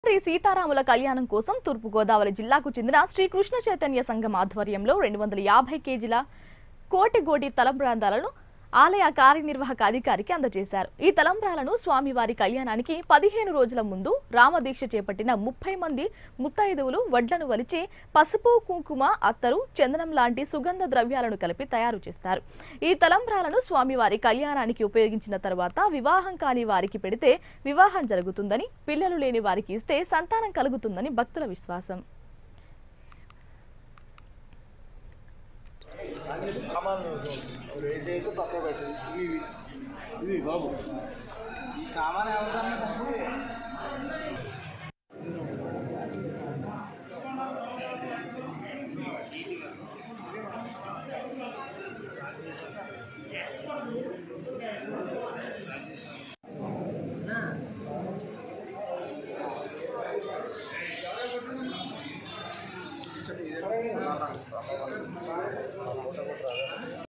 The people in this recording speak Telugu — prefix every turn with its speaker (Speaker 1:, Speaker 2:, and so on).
Speaker 1: శ్రీ సీతారాముల కళ్యాణం కోసం తూర్పుగోదావరి జిల్లాకు చెందిన శ్రీ కృష్ణ చైతన్య సంఘం ఆధ్వర్యంలో రెండు వందల యాభై కేజీల కోటిగోడి తలంబ్రాందాలను ఆలయ కార్యనిర్వాహక అధికారికి అందజేశారు ఈ తలంబ్రాలను స్వామివారి కళ్యాణానికి పదిహేను రోజుల ముందు రామదీక్ష చేపట్టిన ముప్పై మంది ముత్తైదువులు వడ్లను వలిచి పసుపు కుంకుమ అత్తరు చందనం లాంటి సుగంధ ద్రవ్యాలను కలిపి తయారు చేస్తారు ఈ తలంబ్రాలను స్వామివారి కళ్యాణానికి ఉపయోగించిన తర్వాత వివాహం కాని వారికి పెడితే వివాహం జరుగుతుందని పిల్లలు లేని వారికి ఇస్తే సంతానం కలుగుతుందని భక్తుల విశ్వాసం
Speaker 2: సామాన్లు వేసేసి పక్కన పెట్టండి ఇవి ఇవి బాబు ఈ సామాన్ ఎవరిదన్నా